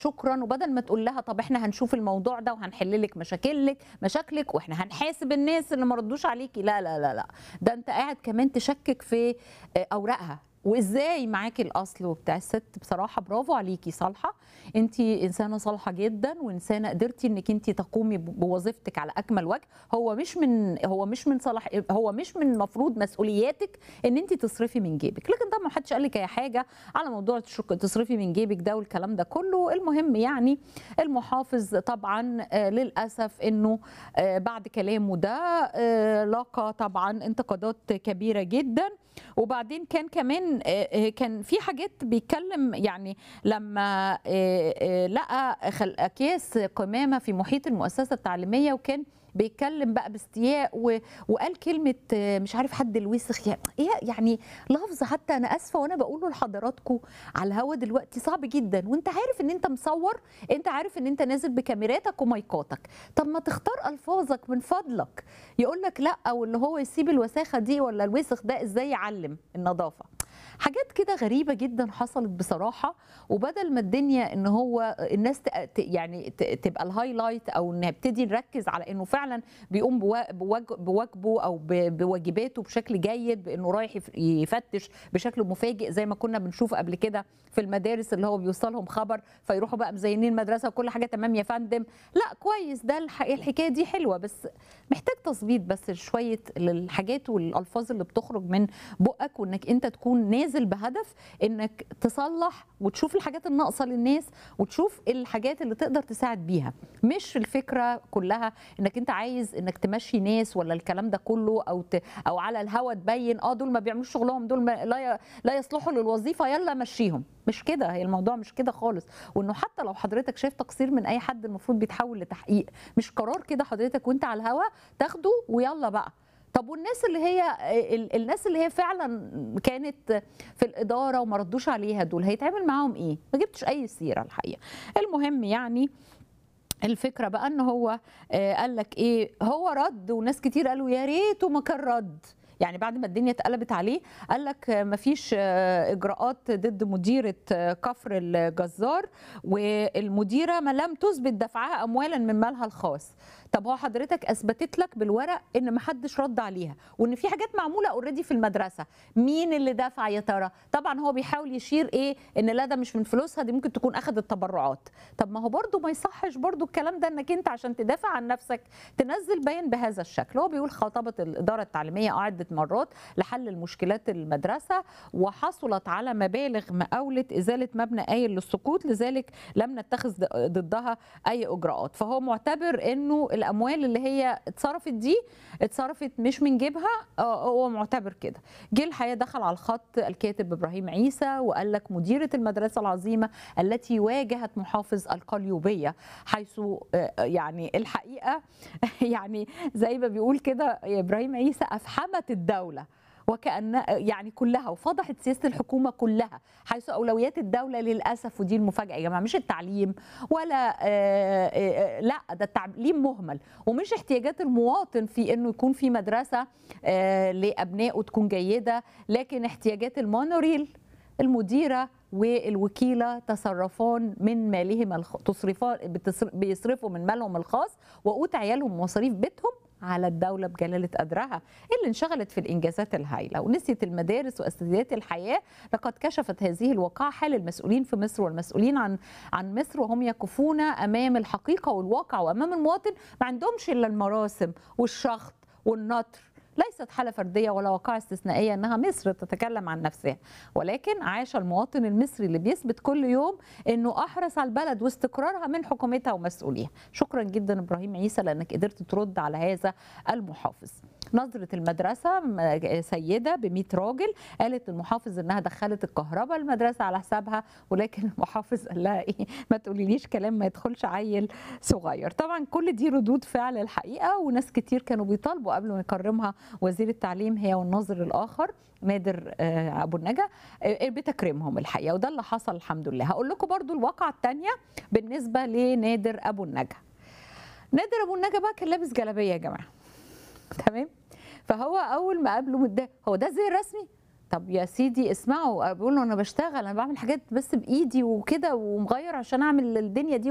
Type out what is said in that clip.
شكرا وبدل ما تقول لها طب احنا هنشوف الموضوع ده وهنحل لك مشاكلك مشاكلك واحنا هنحاسب الناس اللي ما ردوش عليكي لا لا لا لا ده انت قاعد كمان تشكك في آه، اوراقها وازاي معاكي الاصل وبتاع الست بصراحه برافو عليكي صالحه انت انسانه صالحه جدا وانسانه قدرتي انك انت تقومي ب- بوظيفتك على اكمل وجه هو مش من هو مش من صلاح هو مش من المفروض مسؤولياتك ان انت تصرفي من جيبك لكن طبعا ما حدش قال لك اي حاجه على موضوع تشك- تصرفي من جيبك ده والكلام ده كله المهم يعني المحافظ طبعا آه، للاسف انه آه، بعد كلامه ده آه، لاقى طبعا انتقادات كبيره جدا وبعدين كان كمان آه، آه، كان في حاجات بيتكلم يعني لما آه، آه، لقى خل- اكياس قمامه في محيط المؤسسه التعليميه وكان بيتكلم بقى باستياء و... وقال كلمه آه، مش عارف حد الوسخ يعني إيه يعني لفظ حتى انا اسفه وانا بقوله لحضراتكم على الهوا دلوقتي صعب جدا وانت عارف ان انت مصور انت عارف ان انت نازل بكاميراتك ومايكاتك طب ما تختار الفاظك من فضلك يقول لك لا واللي هو يسيب الوساخه دي ولا الوسخ ده ازاي يعلم النظافه حاجات كده غريبه جدا حصلت بصراحه وبدل ما الدنيا ان هو الناس ت- ت- يعني ت- تبقى الهايلايت او نبتدي نركز على انه فعلا بيقوم بوا- بواج- بواجبه او ب- بواجباته بشكل جيد بانه رايح يف- يفتش بشكل مفاجئ زي ما كنا بنشوف قبل كده في المدارس اللي هو بيوصلهم خبر فيروحوا بقى مزينين المدرسه وكل حاجه تمام يا فندم لا كويس ده الح- الحكايه دي حلوه بس محتاج تظبيط بس شويه الحاجات والالفاظ اللي بتخرج من بقك وانك انت تكون نازل بهدف انك تصلح وتشوف الحاجات الناقصه للناس وتشوف الحاجات اللي تقدر تساعد بيها مش الفكره كلها انك انت عايز انك تمشي ناس ولا الكلام ده كله او ت... او على الهوا تبين اه دول ما بيعملوش شغلهم دول ما لا ي... لا يصلحوا للوظيفه يلا مشيهم مش كده هي الموضوع مش كده خالص وانه حتى لو حضرتك شايف تقصير من اي حد المفروض بيتحول لتحقيق مش قرار كده حضرتك وانت على الهوا تاخده ويلا بقى طب والناس اللي هي ال- الناس اللي هي فعلا كانت في الاداره وما ردوش عليها دول هيتعمل معاهم ايه؟ ما جبتش اي سيره الحقيقه. المهم يعني الفكره بقى ان هو آه، قال لك ايه هو رد وناس كتير قالوا يا ريته ما كان رد يعني بعد ما الدنيا اتقلبت عليه قال لك آه، مفيش آه، اجراءات ضد مديره آه، كفر الجزار والمديره ما لم تثبت دفعها اموالا من مالها الخاص طب هو حضرتك اثبتت لك بالورق ان ما حدش رد عليها وان في حاجات معموله اوريدي في المدرسه مين اللي دفع يا ترى طبعا هو بيحاول يشير ايه ان لا ده مش من فلوسها دي ممكن تكون اخذت تبرعات طب ما هو برضو ما يصحش برضو الكلام ده انك انت عشان تدافع عن نفسك تنزل بيان بهذا الشكل هو بيقول خاطبت الاداره التعليميه عده مرات لحل المشكلات المدرسه وحصلت على مبالغ مقاوله ازاله مبنى قايل للسقوط لذلك لم نتخذ ضدها اي اجراءات فهو معتبر انه الاموال اللي هي اتصرفت دي اتصرفت مش من جيبها آه، هو معتبر كده جه الحقيقه دخل على الخط الكاتب ابراهيم عيسى وقال لك مديره المدرسه العظيمه التي واجهت محافظ القليوبيه حيث آه، يعني الحقيقه يعني زي ما بيقول كده يا ابراهيم عيسى افحمت الدوله وكأن يعني كلها وفضحت سياسة الحكومة كلها حيث أولويات الدولة للأسف ودي المفاجأة يا جماعة مش التعليم ولا آه، آه، آه، لا ده التعليم مهمل ومش احتياجات المواطن في انه يكون في مدرسة آه، لأبنائه تكون جيدة لكن احتياجات المونوريل المديرة والوكيلة تصرفان من مالهم الخ... تصرفان بتصر- بيصرفوا من مالهم الخاص وقوت عيالهم ومصاريف بيتهم على الدولة بجلالة قدرها اللي انشغلت في الإنجازات الهائلة ونسيت المدارس وأساسيات الحياة لقد كشفت هذه الواقعة حال المسؤولين في مصر والمسؤولين عن عن مصر وهم يقفون أمام الحقيقة والواقع وأمام المواطن ما عندهمش إلا المراسم والشخط والنطر ليست حالة فردية ولا واقعة استثنائية أنها مصر تتكلم عن نفسها ولكن عاش المواطن المصري اللي بيثبت كل يوم أنه أحرص على البلد واستقرارها من حكومتها ومسؤوليها شكرا جدا إبراهيم عيسى لأنك قدرت ترد على هذا المحافظ نظرة المدرسة م- سيدة ب 100 راجل قالت المحافظ انها دخلت الكهرباء المدرسة على حسابها ولكن المحافظ قال لها ايه ما تقوليليش كلام ما يدخلش عيل صغير طبعا كل دي ردود فعل الحقيقة وناس كتير كانوا بيطالبوا قبل ما يكرمها وزير التعليم هي والناظر الآخر نادر آه، ابو النجا آه، بتكريمهم الحقيقه وده اللي حصل الحمد لله هقول لكم برضو الواقعه الثانيه بالنسبه لنادر ابو النجا نادر ابو النجا بقى كان لابس جلابيه يا جماعه تمام فهو اول ما قابله متضايق هو ده زي الرسمي طب يا سيدي اسمعوا بقول له انا بشتغل انا بعمل حاجات بس بايدي وكده ومغير عشان اعمل الدنيا دي